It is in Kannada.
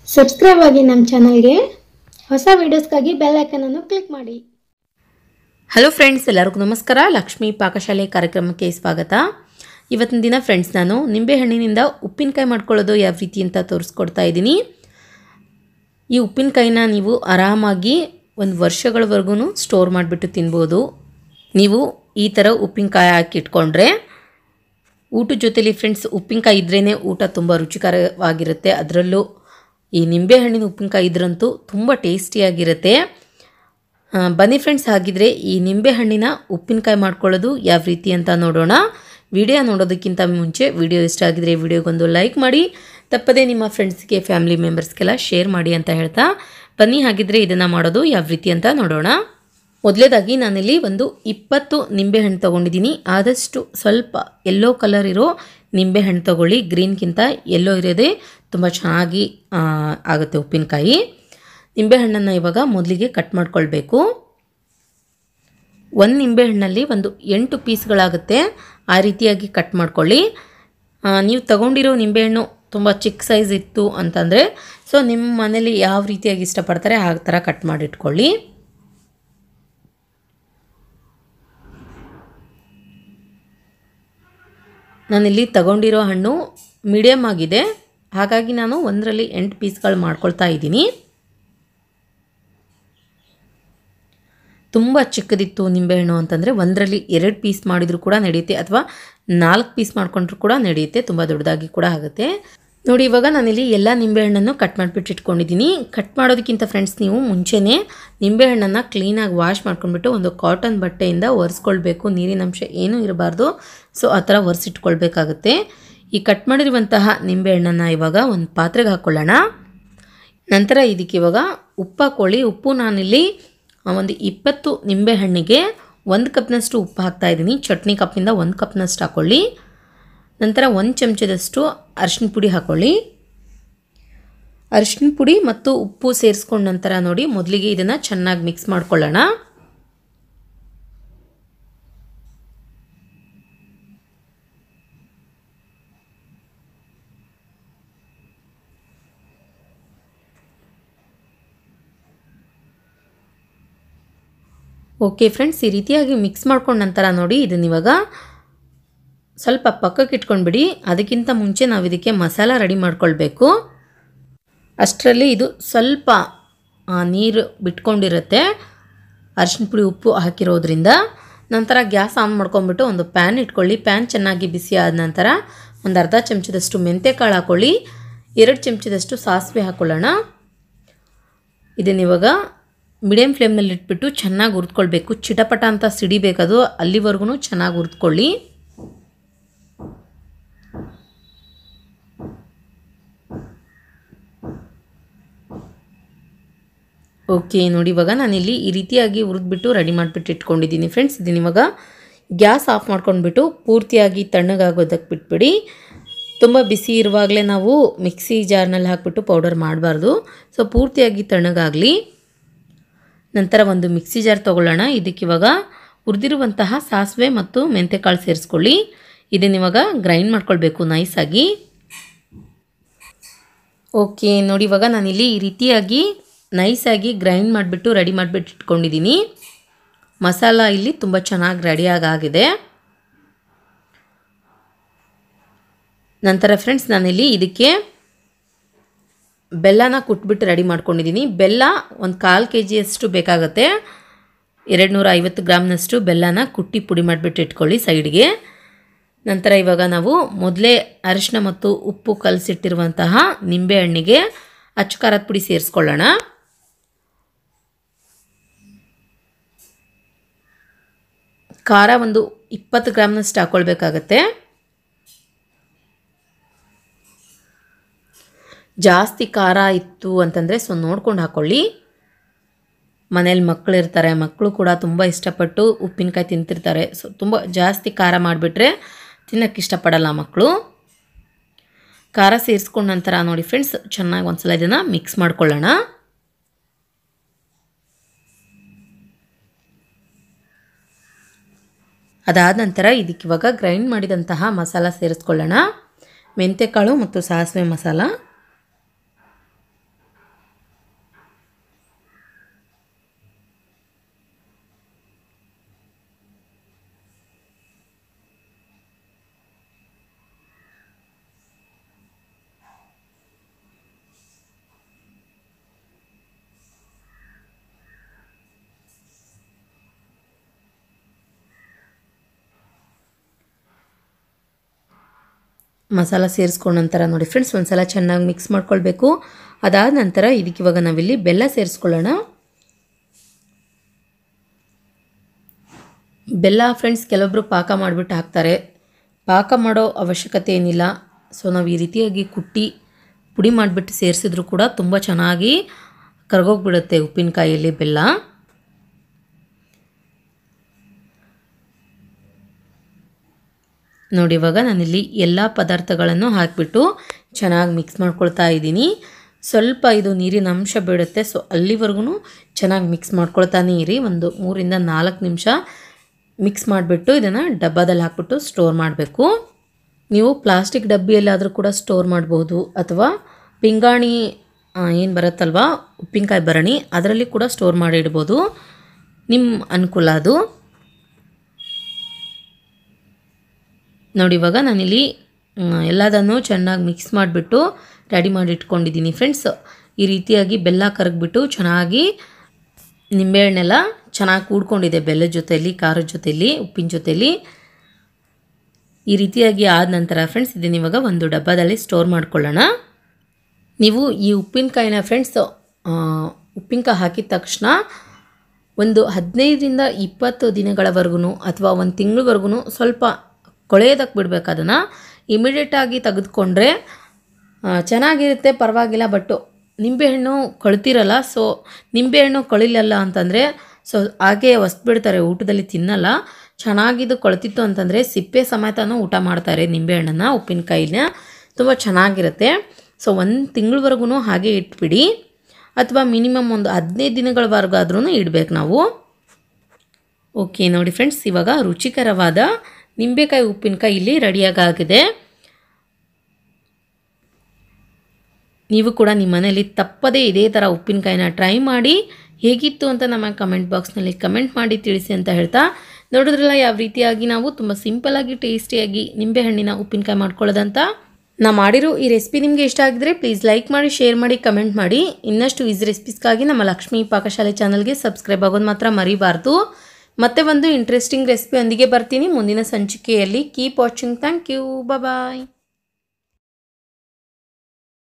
ಸಬ್ಸ್ಕ್ರೈಬ್ ಆಗಿ ನಮ್ಮ ಚಾನಲ್ಗೆ ಹೊಸ ವಿಡಿಯೋಸ್ಗಾಗಿ ಬೆಲ್ ಐಕನನ್ನು ಕ್ಲಿಕ್ ಮಾಡಿ ಹಲೋ ಫ್ರೆಂಡ್ಸ್ ಎಲ್ಲರಿಗೂ ನಮಸ್ಕಾರ ಲಕ್ಷ್ಮೀ ಪಾಕಶಾಲೆ ಕಾರ್ಯಕ್ರಮಕ್ಕೆ ಸ್ವಾಗತ ಇವತ್ತಿನ ದಿನ ಫ್ರೆಂಡ್ಸ್ ನಾನು ನಿಂಬೆಹಣ್ಣಿನಿಂದ ಉಪ್ಪಿನಕಾಯಿ ಮಾಡ್ಕೊಳ್ಳೋದು ಯಾವ ರೀತಿ ಅಂತ ತೋರಿಸ್ಕೊಡ್ತಾ ಇದ್ದೀನಿ ಈ ಉಪ್ಪಿನಕಾಯಿನ ನೀವು ಆರಾಮಾಗಿ ಒಂದು ವರ್ಷಗಳವರೆಗೂ ಸ್ಟೋರ್ ಮಾಡಿಬಿಟ್ಟು ತಿನ್ಬೋದು ನೀವು ಈ ಥರ ಉಪ್ಪಿನಕಾಯಿ ಹಾಕಿ ಇಟ್ಕೊಂಡ್ರೆ ಊಟದ ಜೊತೆಲಿ ಫ್ರೆಂಡ್ಸ್ ಉಪ್ಪಿನಕಾಯಿ ಇದ್ರೇ ಊಟ ತುಂಬ ರುಚಿಕರವಾಗಿರುತ್ತೆ ಅದರಲ್ಲೂ ಈ ನಿಂಬೆಹಣ್ಣಿನ ಉಪ್ಪಿನಕಾಯಿ ಇದ್ರಂತೂ ತುಂಬ ಟೇಸ್ಟಿಯಾಗಿರುತ್ತೆ ಆ, ಬನ್ನಿ ಫ್ರೆಂಡ್ಸ್ ಹಾಗಿದ್ರೆ ಈ ನಿಂಬೆಹಣ್ಣಿನ ಉಪ್ಪಿನಕಾಯಿ ಮಾಡ್ಕೊಳ್ಳೋದು ಯಾವ ರೀತಿ ಅಂತ ನೋಡೋಣ ವಿಡಿಯೋ ನೋಡೋದಕ್ಕಿಂತ ಮುಂಚೆ ವಿಡಿಯೋ ಇಷ್ಟ ಆಗಿದ್ರೆ ವಿಡಿಯೋಗೊಂದು ಲೈಕ್ ಮಾಡಿ ತಪ್ಪದೇ ನಿಮ್ಮ ಫ್ರೆಂಡ್ಸ್ಗೆ ಫ್ಯಾಮಿಲಿ ಮೆಂಬರ್ಸ್ಗೆಲ್ಲ ಶೇರ್ ಮಾಡಿ ಅಂತ ಹೇಳ್ತಾ ಬನ್ನಿ ಹಾಗಿದ್ರೆ ಇದನ್ನು ಮಾಡೋದು ಯಾವ ರೀತಿ ಅಂತ ನೋಡೋಣ ಮೊದಲೇದಾಗಿ ನಾನಿಲ್ಲಿ ಒಂದು ಇಪ್ಪತ್ತು ನಿಂಬೆಹಣ್ಣು ತೊಗೊಂಡಿದ್ದೀನಿ ಆದಷ್ಟು ಸ್ವಲ್ಪ ಎಲ್ಲೋ ಕಲರ್ ಇರೋ ನಿಂಬೆಹಣ್ಣು ತೊಗೊಳ್ಳಿ ಗ್ರೀನ್ಗಿಂತ ಎಲ್ಲೋ ಇರೋದೇ ತುಂಬ ಚೆನ್ನಾಗಿ ಆ, ಆಗುತ್ತೆ ಉಪ್ಪಿನಕಾಯಿ ನಿಂಬೆಹಣ್ಣನ್ನು ಇವಾಗ ಮೊದಲಿಗೆ ಕಟ್ ಮಾಡ್ಕೊಳ್ಬೇಕು ಒಂದು ನಿಂಬೆಹಣ್ಣಲ್ಲಿ ಒಂದು ಎಂಟು ಪೀಸ್ಗಳಾಗುತ್ತೆ ಆ ರೀತಿಯಾಗಿ ಕಟ್ ಮಾಡ್ಕೊಳ್ಳಿ ಆ, ನೀವು ತಗೊಂಡಿರೋ ನಿಂಬೆಹಣ್ಣು ತುಂಬ ಚಿಕ್ಕ ಸೈಜ್ ಇತ್ತು ಅಂತಂದರೆ ಸೊ ನಿಮ್ಮ ಮನೇಲಿ ಯಾವ ರೀತಿಯಾಗಿ ಇಷ್ಟಪಡ್ತಾರೆ ಆ ಥರ ಕಟ್ ಮಾಡಿಟ್ಕೊಳ್ಳಿ ನಾನಿಲ್ಲಿ ತಗೊಂಡಿರೋ ಹಣ್ಣು ಮೀಡಿಯಮ್ ಆಗಿದೆ ಹಾಗಾಗಿ ನಾನು ಒಂದರಲ್ಲಿ ಎಂಟು ಪೀಸ್ಗಳು ಮಾಡ್ಕೊಳ್ತಾ ಇದ್ದೀನಿ ತುಂಬ ಚಿಕ್ಕದಿತ್ತು ನಿಂಬೆಹಣ್ಣು ಅಂತಂದರೆ ಒಂದರಲ್ಲಿ ಎರಡು ಪೀಸ್ ಮಾಡಿದರೂ ಕೂಡ ನಡೆಯುತ್ತೆ ಅಥವಾ ನಾಲ್ಕು ಪೀಸ್ ಮಾಡ್ಕೊಂಡ್ರೂ ಕೂಡ ನಡೆಯುತ್ತೆ ತುಂಬ ದೊಡ್ಡದಾಗಿ ಕೂಡ ಆಗುತ್ತೆ ನೋಡಿ ಇವಾಗ ನಾನಿಲ್ಲಿ ಎಲ್ಲ ನಿಂಬೆಹಣ್ಣನ್ನು ಕಟ್ ಮಾಡಿಬಿಟ್ಟು ಇಟ್ಕೊಂಡಿದ್ದೀನಿ ಕಟ್ ಮಾಡೋದಕ್ಕಿಂತ ಫ್ರೆಂಡ್ಸ್ ನೀವು ಮುಂಚೆನೇ ನಿಂಬೆಹಣ್ಣನ್ನು ಕ್ಲೀನಾಗಿ ವಾಶ್ ಮಾಡ್ಕೊಂಡ್ಬಿಟ್ಟು ಒಂದು ಕಾಟನ್ ಬಟ್ಟೆಯಿಂದ ಒರೆಸ್ಕೊಳ್ಬೇಕು ನೀರಿನ ಅಂಶ ಏನೂ ಇರಬಾರ್ದು ಸೊ ಆ ಥರ ಒರೆಸಿಟ್ಕೊಳ್ಬೇಕಾಗುತ್ತೆ ಈ ಕಟ್ ಮಾಡಿರುವಂತಹ ನಿಂಬೆಹಣ್ಣನ್ನು ಇವಾಗ ಒಂದು ಪಾತ್ರೆಗೆ ಹಾಕ್ಕೊಳ್ಳೋಣ ನಂತರ ಇದಕ್ಕೆ ಇವಾಗ ಉಪ್ಪು ಹಾಕ್ಕೊಳ್ಳಿ ಉಪ್ಪು ನಾನಿಲ್ಲಿ ಆ, ಒಂದು ಇಪ್ಪತ್ತು ನಿಂಬೆಹಣ್ಣಿಗೆ ಒಂದು ಕಪ್ನಷ್ಟು ಉಪ್ಪು ಹಾಕ್ತಾ ಇದ್ದೀನಿ ಚಟ್ನಿ ಕಪ್ಪಿಂದ ಒಂದು ಕಪ್ನಷ್ಟು ಹಾಕ್ಕೊಳ್ಳಿ ನಂತರ ಒಂದು ಚಮಚದಷ್ಟು ಅರಿಶಿನ ಪುಡಿ ಹಾಕ್ಕೊಳ್ಳಿ ಅರಿಶಿನ ಪುಡಿ ಮತ್ತು ಉಪ್ಪು ಸೇರಿಸ್ಕೊಂಡ ನಂತರ ನೋಡಿ ಮೊದಲಿಗೆ ಇದನ್ನು ಚೆನ್ನಾಗಿ ಮಿಕ್ಸ್ ಮಾಡ್ಕೊಳ್ಳೋಣ ಓಕೆ ಫ್ರೆಂಡ್ಸ್ ಈ ರೀತಿಯಾಗಿ ಮಿಕ್ಸ್ ಮಾಡ್ಕೊಂಡ ನಂತರ ನೋಡಿ ಇದನ್ನ ಇವಾಗ ಸ್ವಲ್ಪ ಪಕ್ಕಕ್ಕೆ ಇಟ್ಕೊಂಡ್ಬಿಡಿ ಅದಕ್ಕಿಂತ ಮುಂಚೆ ನಾವು ಇದಕ್ಕೆ ಮಸಾಲ ರೆಡಿ ಮಾಡ್ಕೊಳ್ಬೇಕು ಅಷ್ಟರಲ್ಲಿ ಇದು ಸ್ವಲ್ಪ ಆ, ನೀರು ಬಿಟ್ಕೊಂಡಿರುತ್ತೆ ಅರಿಶಿನ ಪುಡಿ ಉಪ್ಪು ಹಾಕಿರೋದ್ರಿಂದ ನಂತರ ಗ್ಯಾಸ್ ಆನ್ ಮಾಡ್ಕೊಂಡ್ಬಿಟ್ಟು ಒಂದು ಪ್ಯಾನ್ ಇಟ್ಕೊಳ್ಳಿ ಪ್ಯಾನ್ ಚೆನ್ನಾಗಿ ಬಿಸಿ ಆದ ನಂತರ ಒಂದು ಅರ್ಧ ಚಮಚದಷ್ಟು ಮೆಂತ್ಯಕಾಳು ಹಾಕ್ಕೊಳ್ಳಿ ಎರಡು ಚಮಚದಷ್ಟು ಸಾಸಿವೆ ಹಾಕ್ಕೊಳ್ಳೋಣ ಇದನ್ನ ಇವಾಗ ಮೀಡಿಯಮ್ ಫ್ಲೇಮ್ನಲ್ಲಿ ಇಟ್ಬಿಟ್ಟು ಚೆನ್ನಾಗಿ ಹುರಿದ್ಕೊಳ್ಬೇಕು ಚಿಟಪಟ ಅಂತ ಸಿಡಿಬೇಕದು ಅಲ್ಲಿವರೆಗೂ ಚೆನ್ನಾಗಿ ಹುರಿದ್ಕೊಳ್ಳಿ ಓಕೆ ನೋಡಿ ಇವಾಗ ನಾನಿಲ್ಲಿ ಈ ರೀತಿಯಾಗಿ ಹುರಿದ್ಬಿಟ್ಟು ರೆಡಿ ಮಾಡಿಬಿಟ್ಟು ಇಟ್ಕೊಂಡಿದ್ದೀನಿ ಫ್ರೆಂಡ್ಸ್ ಇದನ್ನ ಇವಾಗ ಗ್ಯಾಸ್ ಆಫ್ ಮಾಡ್ಕೊಂಡ್ಬಿಟ್ಟು ಪೂರ್ತಿಯಾಗಿ ತಣ್ಣಗಾಗೋದಕ್ಕೆ ಬಿಟ್ಬಿಡಿ ತುಂಬ ಬಿಸಿ ಇರುವಾಗಲೇ ನಾವು ಮಿಕ್ಸಿ ಜಾರ್ನಲ್ಲಿ ಹಾಕ್ಬಿಟ್ಟು ಪೌಡರ್ ಮಾಡಬಾರ್ದು ಸೊ ಪೂರ್ತಿಯಾಗಿ ತಣ್ಣಗಾಗಲಿ ನಂತರ ಒಂದು ಮಿಕ್ಸಿ ಜಾರ್ ತೊಗೊಳ್ಳೋಣ ಇದಕ್ಕೆ ಇವಾಗ ಹುರಿದಿರುವಂತಹ ಸಾಸಿವೆ ಮತ್ತು ಮೆಂತೆಕಾಳು ಸೇರಿಸ್ಕೊಳ್ಳಿ ಇದನ್ನ ಇವಾಗ ಗ್ರೈಂಡ್ ಮಾಡ್ಕೊಳ್ಬೇಕು ನೈಸಾಗಿ ಓಕೆ ನೋಡಿ ಇವಾಗ ನಾನಿಲ್ಲಿ ಈ ರೀತಿಯಾಗಿ ನೈಸಾಗಿ ಗ್ರೈಂಡ್ ಮಾಡಿಬಿಟ್ಟು ರೆಡಿ ಮಾಡಿಬಿಟ್ಟು ಇಟ್ಕೊಂಡಿದ್ದೀನಿ ಮಸಾಲ ಇಲ್ಲಿ ತುಂಬ ಚೆನ್ನಾಗಿ ರೆಡಿಯಾಗಿ ಆಗಿದೆ ನಂತರ ಫ್ರೆಂಡ್ಸ್ ನಾನಿಲ್ಲಿ ಇದಕ್ಕೆ ಬೆಲ್ಲನ ಕುಟ್ಬಿಟ್ಟು ರೆಡಿ ಮಾಡ್ಕೊಂಡಿದ್ದೀನಿ ಬೆಲ್ಲ ಒಂದು ಕಾಲು ಕೆ ಜಿಯಷ್ಟು ಬೇಕಾಗುತ್ತೆ ಎರಡು ನೂರ ಐವತ್ತು ಗ್ರಾಮ್ನಷ್ಟು ಬೆಲ್ಲನ ಕುಟ್ಟಿ ಪುಡಿ ಮಾಡಿಬಿಟ್ಟು ಇಟ್ಕೊಳ್ಳಿ ಸೈಡ್ಗೆ ನಂತರ ಇವಾಗ ನಾವು ಮೊದಲೇ ಅರಿಶಿನ ಮತ್ತು ಉಪ್ಪು ಕಲಸಿಟ್ಟಿರುವಂತಹ ನಿಂಬೆಹಣ್ಣಿಗೆ ಅಚ್ಚು ಖಾರದ ಪುಡಿ ಸೇರಿಸ್ಕೊಳ್ಳೋಣ ಖಾರ ಒಂದು ಇಪ್ಪತ್ತು ಗ್ರಾಮ್ನಷ್ಟು ಹಾಕ್ಕೊಳ್ಬೇಕಾಗತ್ತೆ ಜಾಸ್ತಿ ಖಾರ ಇತ್ತು ಅಂತಂದರೆ ಸೊ ನೋಡ್ಕೊಂಡು ಹಾಕ್ಕೊಳ್ಳಿ ಮನೇಲಿ ಮಕ್ಕಳು ಇರ್ತಾರೆ ಮಕ್ಕಳು ಕೂಡ ತುಂಬ ಇಷ್ಟಪಟ್ಟು ಉಪ್ಪಿನಕಾಯಿ ತಿಂತಿರ್ತಾರೆ ಸೊ ತುಂಬ ಜಾಸ್ತಿ ಖಾರ ಮಾಡಿಬಿಟ್ರೆ ತಿನ್ನೋಕ್ಕೆ ಇಷ್ಟಪಡಲ್ಲ ಮಕ್ಕಳು ಖಾರ ಸೇರಿಸ್ಕೊಂಡ ನಂತರ ನೋಡಿ ಫ್ರೆಂಡ್ಸ್ ಚೆನ್ನಾಗಿ ಒಂದ್ಸಲ ಇದನ್ನು ಮಿಕ್ಸ್ ಮಾಡ್ಕೊಳ್ಳೋಣ ಅದಾದ ನಂತರ ಇದಕ್ಕೆ ಇವಾಗ ಗ್ರೈಂಡ್ ಮಾಡಿದಂತಹ ಮಸಾಲ ಸೇರಿಸ್ಕೊಳ್ಳೋಣ ಮೆಂತ್ಯಕಾಳು ಮತ್ತು ಸಾಸಿವೆ ಮಸಾಲ ಮಸಾಲ ಸೇರಿಸ್ಕೊಂಡ ನಂತರ ನೋಡಿ ಫ್ರೆಂಡ್ಸ್ ಒಂದ್ಸಲ ಚೆನ್ನಾಗಿ ಮಿಕ್ಸ್ ಮಾಡ್ಕೊಳ್ಬೇಕು ಅದಾದ ನಂತರ ಇದಕ್ಕೆ ಇವಾಗ ನಾವಿಲ್ಲಿ ಬೆಲ್ಲ ಸೇರಿಸ್ಕೊಳ್ಳೋಣ ಬೆಲ್ಲ ಫ್ರೆಂಡ್ಸ್ ಕೆಲವೊಬ್ಬರು ಪಾಕ ಮಾಡಿಬಿಟ್ಟು ಹಾಕ್ತಾರೆ ಪಾಕ ಮಾಡೋ ಅವಶ್ಯಕತೆ ಏನಿಲ್ಲ ಸೊ ನಾವು ಈ ರೀತಿಯಾಗಿ ಕುಟ್ಟಿ ಪುಡಿ ಮಾಡಿಬಿಟ್ಟು ಸೇರಿಸಿದ್ರು ಕೂಡ ತುಂಬ ಚೆನ್ನಾಗಿ ಕರಗೋಗ್ಬಿಡುತ್ತೆ ಉಪ್ಪಿನಕಾಯಲ್ಲಿ ಬೆಲ್ಲ ನೋಡಿ ಇವಾಗ ನಾನಿಲ್ಲಿ ಎಲ್ಲ ಪದಾರ್ಥಗಳನ್ನು ಹಾಕಿಬಿಟ್ಟು ಚೆನ್ನಾಗಿ ಮಿಕ್ಸ್ ಮಾಡ್ಕೊಳ್ತಾ ಇದ್ದೀನಿ ಸ್ವಲ್ಪ ಇದು ನೀರಿನ ಅಂಶ ಬೀಳುತ್ತೆ ಸೊ ಅಲ್ಲಿವರೆಗೂ ಚೆನ್ನಾಗಿ ಮಿಕ್ಸ್ ಮಾಡ್ಕೊಳ್ತಾನೆ ಇರಿ ಒಂದು ಮೂರಿಂದ ನಾಲ್ಕು ನಿಮಿಷ ಮಿಕ್ಸ್ ಮಾಡಿಬಿಟ್ಟು ಇದನ್ನು ಡಬ್ಬದಲ್ಲಿ ಹಾಕ್ಬಿಟ್ಟು ಸ್ಟೋರ್ ಮಾಡಬೇಕು ನೀವು ಪ್ಲಾಸ್ಟಿಕ್ ಡಬ್ಬಿಯಲ್ಲಾದರೂ ಕೂಡ ಸ್ಟೋರ್ ಮಾಡ್ಬೋದು ಅಥವಾ ಪಿಂಗಾಣಿ ಏನು ಬರುತ್ತಲ್ವ ಉಪ್ಪಿನಕಾಯಿ ಭರಣಿ ಅದರಲ್ಲಿ ಕೂಡ ಸ್ಟೋರ್ ಮಾಡಿ ಇಡ್ಬೋದು ನಿಮ್ಮ ಅನುಕೂಲ ಅದು ನೋಡಿ ಇವಾಗ ನಾನಿಲ್ಲಿ ಮ್, ಎಲ್ಲದನ್ನು ಚೆನ್ನಾಗಿ ಮಿಕ್ಸ್ ಮಾಡಿಬಿಟ್ಟು ರೆಡಿ ಮಾಡಿ ಇಟ್ಕೊಂಡಿದ್ದೀನಿ ಫ್ರೆಂಡ್ಸ್ ಈ ರೀತಿಯಾಗಿ ಬೆಲ್ಲ ಕರಗ್ಬಿಟ್ಟು ಚೆನ್ನಾಗಿ ನಿಂಬೆಹಣ್ಣೆಲ್ಲ ಚೆನ್ನಾಗಿ ಕೂಡ್ಕೊಂಡಿದೆ ಬೆಲ್ಲದ ಜೊತೆಯಲ್ಲಿ ಖಾರದ ಜೊತೆಯಲ್ಲಿ ಉಪ್ಪಿನ ಜೊತೆಯಲ್ಲಿ ಈ ರೀತಿಯಾಗಿ ಆದ ನಂತರ ಫ್ರೆಂಡ್ಸ್ ಇದನ್ನ ಇವಾಗ ಒಂದು ಡಬ್ಬದಲ್ಲಿ ಸ್ಟೋರ್ ಮಾಡ್ಕೊಳ್ಳೋಣ ನೀವು ಈ ಉಪ್ಪಿನಕಾಯಿನ ಫ್ರೆಂಡ್ಸ್ ಉಪ್ಪಿನಕಾಯಿ ಹಾಕಿದ ತಕ್ಷಣ ಒಂದು ಹದಿನೈದರಿಂದ ಇಪ್ಪತ್ತು ದಿನಗಳವರೆಗೂ ಅಥವಾ ಒಂದು ತಿಂಗಳವರೆಗೂ ಸ್ವಲ್ಪ ಕೊಳೆಯೋದಕ್ಕೆ ಬಿಡಬೇಕು ಅದನ್ನು ಇಮಿಡಿಯೇಟಾಗಿ ತೆಗೆದುಕೊಂಡ್ರೆ ಆ, ಚೆನ್ನಾಗಿರುತ್ತೆ ಪರವಾಗಿಲ್ಲ ಬಟ್ಟು ನಿಂಬೆಹಣ್ಣು ಕೊಳ್ತಿರಲ್ಲ ಸೊ ನಿಂಬೆಹಣ್ಣು ಕೊಳಿಲಲ್ಲ ಅಂತಂದರೆ ಸೊ ಹಾಗೆ ಬಿಡ್ತಾರೆ ಊಟದಲ್ಲಿ ತಿನ್ನಲ್ಲ ಚೆನ್ನಾಗಿದ್ದು ಕೊಳ್ತಿತ್ತು ಅಂತಂದರೆ ಸಿಪ್ಪೆ ಸಮೇತನೂ ಊಟ ಮಾಡ್ತಾರೆ ನಿಂಬೆಹಣ್ಣನ್ನು ಉಪ್ಪಿನಕಾಯಿನ ತುಂಬ ಚೆನ್ನಾಗಿರುತ್ತೆ ಸೊ ಒಂದು ತಿಂಗಳವರೆಗೂ ಹಾಗೆ ಇಟ್ಬಿಡಿ ಅಥವಾ ಮಿನಿಮಮ್ ಒಂದು ಹದಿನೈದು ದಿನಗಳವರೆಗಾದ್ರೂ ಇಡಬೇಕು ನಾವು ಓಕೆ ನೋಡಿ ಫ್ರೆಂಡ್ಸ್ ಇವಾಗ ರುಚಿಕರವಾದ ನಿಂಬೆಕಾಯಿ ಉಪ್ಪಿನಕಾಯಿ ಇಲ್ಲಿ ರೆಡಿಯಾಗಿದೆ ನೀವು ಕೂಡ ನಿಮ್ಮ ಮನೇಲಿ ತಪ್ಪದೇ ಇದೇ ಥರ ಉಪ್ಪಿನಕಾಯಿನ ಟ್ರೈ ಮಾಡಿ ಹೇಗಿತ್ತು ಅಂತ ನಮ್ಮ ಕಮೆಂಟ್ ಬಾಕ್ಸ್ನಲ್ಲಿ ಕಮೆಂಟ್ ಮಾಡಿ ತಿಳಿಸಿ ಅಂತ ಹೇಳ್ತಾ ನೋಡಿದ್ರಲ್ಲ ಯಾವ ರೀತಿಯಾಗಿ ನಾವು ತುಂಬ ಸಿಂಪಲ್ಲಾಗಿ ಟೇಸ್ಟಿಯಾಗಿ ನಿಂಬೆಹಣ್ಣಿನ ಉಪ್ಪಿನಕಾಯಿ ಮಾಡ್ಕೊಳ್ಳೋದಂತ ನಾ ಮಾಡಿರೋ ಈ ರೆಸಿಪಿ ನಿಮಗೆ ಇಷ್ಟ ಆಗಿದ್ರೆ ಪ್ಲೀಸ್ ಲೈಕ್ ಮಾಡಿ ಶೇರ್ ಮಾಡಿ ಕಮೆಂಟ್ ಮಾಡಿ ಇನ್ನಷ್ಟು ಈಸಿ ರೆಸಿಪೀಸ್ಗಾಗಿ ನಮ್ಮ ಲಕ್ಷ್ಮೀ ಪಾಕಶಾಲೆ ಚಾನಲ್ಗೆ ಸಬ್ಸ್ಕ್ರೈಬ್ ಆಗೋದು ಮಾತ್ರ ಮರಿಬಾರ್ದು ಮತ್ತೆ ಒಂದು ಇಂಟ್ರೆಸ್ಟಿಂಗ್ ರೆಸಿಪಿಯೊಂದಿಗೆ ಬರ್ತೀನಿ ಮುಂದಿನ ಸಂಚಿಕೆಯಲ್ಲಿ keep watching thank you bye